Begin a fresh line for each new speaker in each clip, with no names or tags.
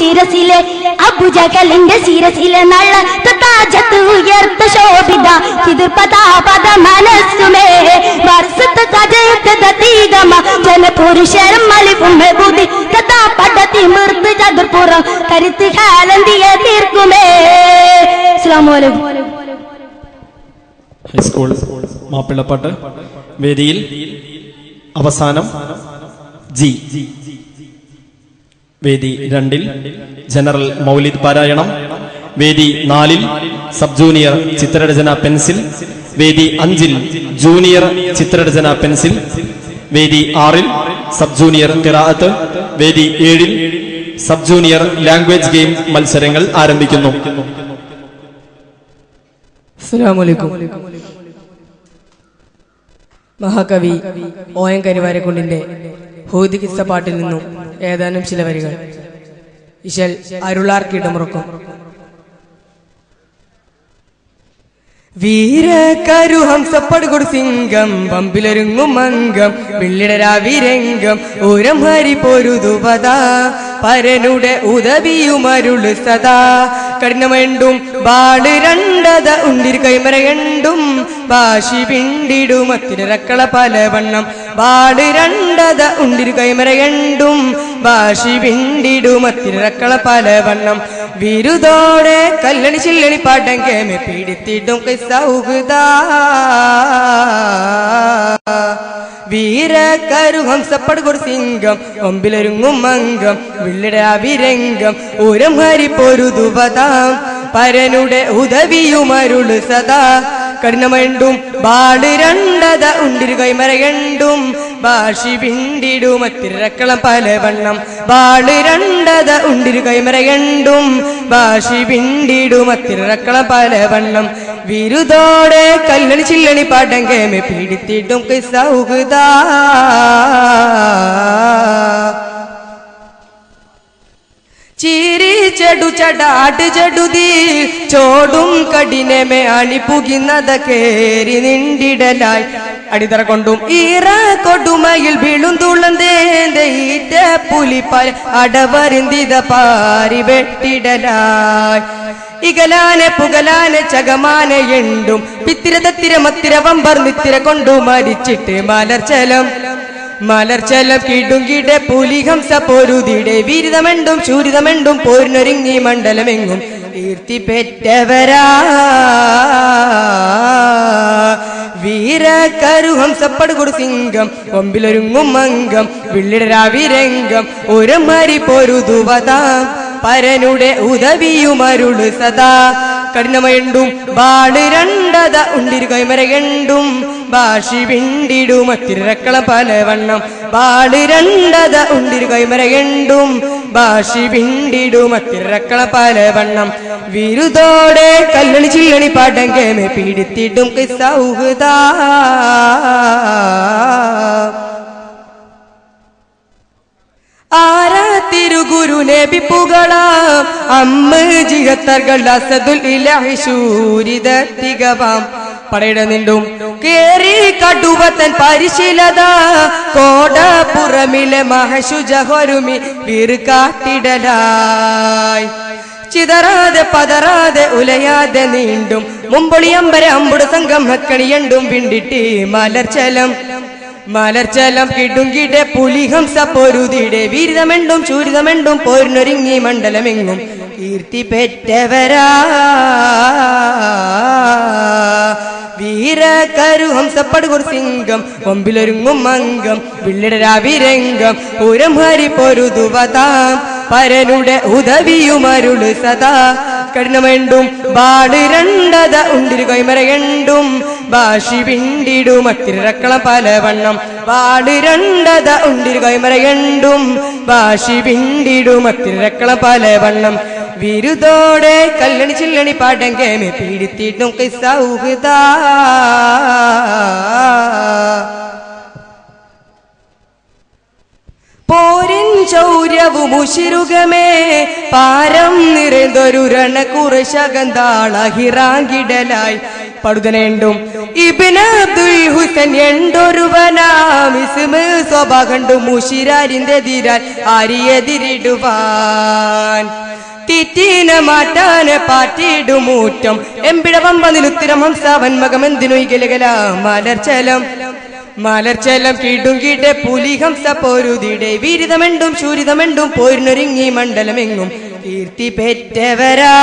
ശിരസിലെ അബുജകലിന്റെ ശിരസിലെ നള്ള താജത്ത് ഉയർത്ത ശോഭിത പിതൃപതാപത മനസ്സുമേ വർഷത്ത് കജയത്ത് ദീഗമ ജനപുരുഷരം മലിഫുമേ ബുദ്ധി തഥാ പടത്തി മൃത്ത് ചതുർപുറം കരുത്ത് കാലന്തിയ തീർക്കുമേ അസ്സലാമു അലൈക്കും
ഹൈസ്കൂൾ മാപ്പിളപ്പാട്ട് വേദിയിൽ അവസാനം ജി വേദി രണ്ടിൽ ജനറൽ മൗലിദ് പാരായണം വേദി നാലിൽ സബ് ജൂനിയർ ചിത്രരചന പെൻസിൽ വേദി അഞ്ചിൽ ജൂനിയർ ചിത്രരചന പെൻസിൽ വേദി ആറിൽ സബ് ജൂനിയർ കിറാഅത്ത് വേദി ഏഴിൽ സബ് ജൂനിയർ ലാംഗ്വേജ് ഗെയിം മത്സരങ്ങൾ ആരംഭിക്കുന്നു
അസ്സലാമലൈക്കും മഹാകവി ഒ എൻ കരിവാരക്കുണ്ടിന്റെ ഹൂതി കിസ്സ പാട്ടിൽ നിന്നും ഏതാനും ചില വരികൾ ഇശൽ അരുളാർ കീടമുറക്കും വീരകരു ഹംസപ്പടുകൊടു സിംഗം പമ്പിലൊരുങ്ങും അംഗം വെള്ളിടരാവിരംഗം ഊരം ഹരി പൊരുതുപത പരനുടെ ഉദവിയുമരുള് സദാ കഠിനമെണ്ടും ബാട് രണ്ടത ഉണ്ടിരു കൈമറയണ്ടും ഭാഷി പിണ്ടിടും അത്തിരക്കള പലവണ്ണം ബാട് രണ്ടത ഉണ്ടിരു കൈമറയണ്ടും ഭാഷി പിണ്ടിടും അത്തിരക്കള പലവണ്ണം വിരുദോടെ കല്ലണി ചില്ലണി പാട്ടം കേമെ പീഡിത്തിടും സൗഹൃദ വീരകരു ഹംസപ്പടുകൊരു സിംഗം ഒമ്പിലൊരുങ്ങും അംഗം വിള്ളിടാവിരംഗം ഉരം ഹരി പൊരുതുപതാം പരനുടെ ഉദവിയുമരുള് സദാ കഠിനമണ്ടും ബാട് രണ്ടത ഉണ്ടിരു കൈമറയണ്ടും ഭാഷി പിണ്ടിടും അത്തിരക്കളം പലവണ്ണം ബാട് രണ്ടത ഉണ്ടിരു കൈമറയണ്ടും ഭാഷി പിണ്ടിടും അത്തിരക്കളം പലവണ്ണം വിരുദോടെ കല്ലണി ചില്ലണി പാട്ടം കേമെ പീഡിത്തിട്ടും സൗഹൃദ ചീരി ചെടു ചടാട് ചെടുതി ചോടും കഠിനമേ അണിപുകിന്നത കേറി നിണ്ടിടലായി അടിതറ കൊണ്ടും ഈറ കൊടുമയിൽ വീളും തുളന്തേന്റെ ഈറ്റ പുലിപ്പാൽ അടവരിന്തിത പാരി വെട്ടിടലായി ഇകലാനെ പുകലാനെ ചകമാനെ എണ്ടും പിത്തിര തത്തിര മത്തിര വമ്പർ നിത്തിര കൊണ്ടു മരിച്ചിട്ട് മലർച്ചലം മലർച്ചലം കിടുങ്കിട പുലിഹംസ പൊരുതിടെ വീരിതമെണ്ടും ശൂരിതമെണ്ടും പോരിനൊരുങ്ങി മണ്ഡലമെങ്ങും കീർത്തി പെറ്റവരാ വീരകരുഹംസപ്പടുകൊടു സിംഗം കൊമ്പിലൊരുങ്ങും അംഗം വിള്ളിടരാവിരംഗം ഒരു മരി പൊരുതുവതാം പരനുടെ ഉദവിയുമരുള് സദാ കഠിനമയണ്ടും ബാട് രണ്ടത ഉണ്ടിരു കൈമരകണ്ടും ഭാഷി പിണ്ടിടും അത്തിരക്കള പലവണ്ണം ബാട് രണ്ടത ഉണ്ടിരു കൈമരകണ്ടും ഭാഷി പിണ്ടിടും അത്തിരക്കള പലവണ്ണം വിരുദോടെ കല്ലണി ചില്ലണി പാട്ടം കേമെ പീഡിത്തിട്ടും സൗഹൃദ ആരാ തിരുഗുരു നബി പുകളാം അമ്മ ജിഹത്തർകൾ അസദുൽ ഇലാഹി ശൂരിത തികവാം പടയിട നിണ്ടും കേറി കടുവത്തൻ പരിശീലത കോടപ്പുറമിലെ മഹശുജഹരുമി വീറുകാട്ടിടലായി ചിതറാതെ പതറാതെ ഉലയാതെ നീണ്ടും മുമ്പൊളി അമ്പര അമ്പുട് സംഘം ഹക്കണിയണ്ടും വിണ്ടിട്ടി മലർച്ചലം മലർച്ചലം കിടുങ്കിട പുലിഹംസ പൊരുതിടെ വീരിതമെണ്ടും ചൂരിതമെണ്ടും പോരിനൊരുങ്ങി മണ്ഡലമെങ്ങും കീർത്തി പെറ്റവരാ വീരകരു ഹംസപ്പടുകൊരു സിംഗം കൊമ്പിലൊരുങ്ങും അംഗം വിള്ളിടരാവിരംഗം ഉരം ഹരി പൊരുതുവതാം പരനുടെ ഉദവിയുമരുള് സദാ കഠിനമെണ്ടും ബാട് രണ്ടത ഉണ്ടിരു കൈമറയണ്ടും ഭാഷി പിണ്ടിടും അത്തിരക്കളം പലവണ്ണം ബാട് രണ്ടത ഉണ്ടിരു കൈമറയണ്ടും ഭാഷി പിണ്ടിടും അത്തിരക്കളം പലവണ്ണം വിരുദോടെ കല്ലണി ചില്ലണി പാട്ടം കേമെ പീഡിത്തിട്ടും സൗഹൃദ പോരിൻ ചൗര്യവും ഉശിരുകമേ പാരം നിറഞ്ഞൊരു രണക്കുറശകന്താളഹിറാങ്കിടലായി പടുതനേണ്ടും ഇബിന് അബ്ദുൽ ഹുസൻ എണ്ടൊരുവനാമിസ്മ് സ്വഭ കണ്ടു മുഷിരാരിന്റെ ധീരാൻ ആരിയെതിരിടുവാൻ തിറ്റീന മാറ്റാന് പാറ്റിയിടുമൂറ്റം എമ്പിട വമ്പതിലുത്തരം ഹംസാവൻ മകമെന്തിനു ഇകലകല മലർച്ചലം മലർച്ചലം കീടും കീട്ടെ പുലി ഹംസ പോരുതിടെ വീരിതമെണ്ടും ശൂരിതമെണ്ടും പോരിനൊരുങ്ങി മണ്ഡലമെങ്ങും കീർത്തി പെറ്റവരാ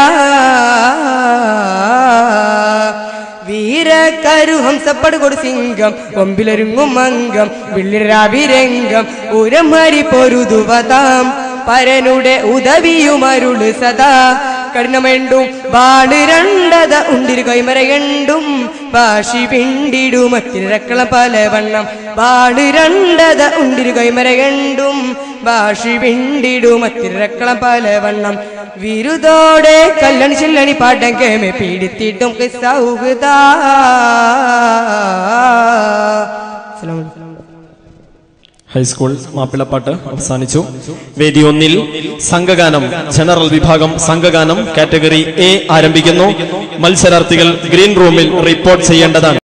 വീരക്കരു ഹംസപ്പെടുകൊടു സിംഗം ഒമ്പിലൊരുങ്ങും അംഗം വിള്ളിരാവിരംഗം ഉരമരി പൊരുതുവതാം പരനുടെ ഉദവിയുമരുള് സദാ കഠിനമെണ്ടും ബാട് രണ്ടത ഉണ്ടിരു കൈമറയണ്ടും ഭാഷി പിണ്ടിടുമത്തിരക്കളം പല വണ്ണം ബാട് രണ്ടത ഉണ്ടിരു കൈമറയണ്ടും ഭാഷി പിണ്ടിടുമത്തിരക്കളം പല വണ്ണം വിരുദോടെ കല്ലണി ചില്ലണി പാട്ടം കേമെ പീഡിത്തിട്ടും സൗഹൃദ
ഹൈസ്കൂൾ മാപ്പിളപ്പാട്ട് അവസാനിച്ചു വേദി ഒന്നിൽ സംഘഗാനം ജനറൽ വിഭാഗം സംഘഗാനം കാറ്റഗറി എ ആരംഭിക്കുന്നു മത്സരാർത്ഥികൾ ഗ്രീൻ റൂമിൽ റിപ്പോർട്ട് ചെയ്യേണ്ടതാണ്